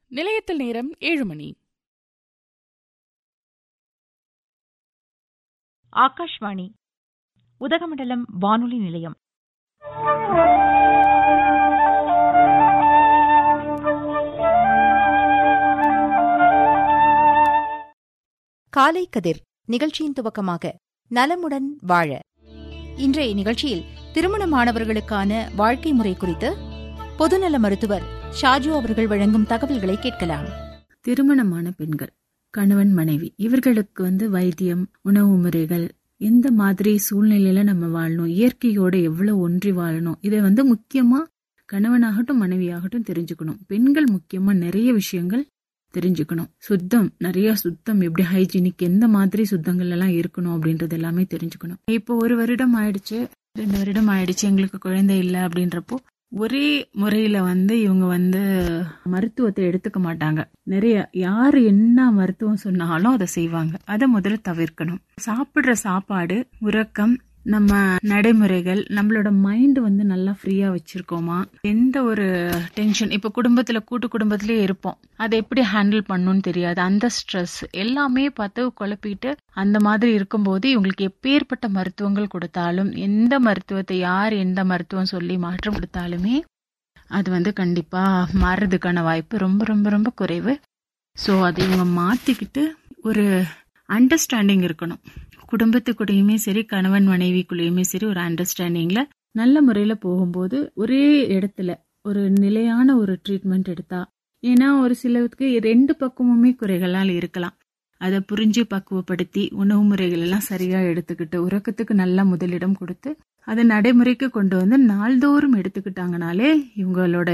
நிலையத்தில் நேரம் ஏழு மணி ஆகாஷ்வாணி உதகமண்டலம் வானொலி நிலையம் காலை கதிர் நிகழ்ச்சியின் துவக்கமாக நலமுடன் வாழ இன்றைய நிகழ்ச்சியில் திருமணமானவர்களுக்கான வாழ்க்கை முறை குறித்து பொதுநல மருத்துவர் ஷாஜு அவர்கள் வழங்கும் தகவல்களை கேட்கலாம் திருமணமான பெண்கள் கணவன் மனைவி இவர்களுக்கு வந்து வைத்தியம் உணவு முறைகள் எந்த மாதிரி சூழ்நிலையில நம்ம வாழணும் இயற்கையோட எவ்வளவு ஒன்றி வாழணும் இதை வந்து முக்கியமா கணவனாகட்டும் மனைவியாகட்டும் தெரிஞ்சுக்கணும் பெண்கள் முக்கியமா நிறைய விஷயங்கள் தெரிஞ்சுக்கணும் சுத்தம் நிறைய சுத்தம் எப்படி ஹைஜீனிக் எந்த மாதிரி சுத்தங்கள் எல்லாம் இருக்கணும் அப்படின்றது எல்லாமே தெரிஞ்சுக்கணும் இப்போ ஒரு வருடம் ஆயிடுச்சு ரெண்டு வருடம் ஆயிடுச்சு எங்களுக்கு குழந்தை இல்லை அப்படின்றப்போ ஒரே முறையில வந்து இவங்க வந்து மருத்துவத்தை எடுத்துக்க மாட்டாங்க நிறைய யாரு என்ன மருத்துவம் சொன்னாலும் அதை செய்வாங்க அதை முதல்ல தவிர்க்கணும் சாப்பிடுற சாப்பாடு உறக்கம் நம்ம நடைமுறைகள் நம்மளோட மைண்ட் வந்து நல்லா ஃப்ரீயா வச்சிருக்கோமா எந்த ஒரு டென்ஷன் இப்ப குடும்பத்துல கூட்டு குடும்பத்திலேயே இருப்போம் அதை எப்படி ஹேண்டில் பண்ணணும்னு தெரியாது அந்த ஸ்ட்ரெஸ் எல்லாமே பார்த்து குழப்பிட்டு அந்த மாதிரி இருக்கும்போது இவங்களுக்கு எப்பேற்பட்ட மருத்துவங்கள் கொடுத்தாலும் எந்த மருத்துவத்தை யார் எந்த மருத்துவம் சொல்லி மாற்றம் கொடுத்தாலுமே அது வந்து கண்டிப்பா மாறுறதுக்கான வாய்ப்பு ரொம்ப ரொம்ப ரொம்ப குறைவு ஸோ அதை இவங்க மாத்திக்கிட்டு ஒரு அண்டர்ஸ்டாண்டிங் இருக்கணும் குடும்பத்துக்கூடயுமே சரி கணவன் மனைவிக்குள்ளேயுமே சரி ஒரு அண்டர்ஸ்டாண்டிங்ல நல்ல முறையில போகும்போது ஒரே இடத்துல ஒரு நிலையான ஒரு ட்ரீட்மெண்ட் எடுத்தா ஏன்னா ஒரு சிலருக்கு ரெண்டு பக்கமுமே குறைகளால் இருக்கலாம் அதை புரிஞ்சு பக்குவப்படுத்தி உணவு முறைகள் எல்லாம் சரியா எடுத்துக்கிட்டு உறக்கத்துக்கு நல்ல முதலிடம் கொடுத்து அதை நடைமுறைக்கு கொண்டு வந்து நாள்தோறும் எடுத்துக்கிட்டாங்கனாலே இவங்களோட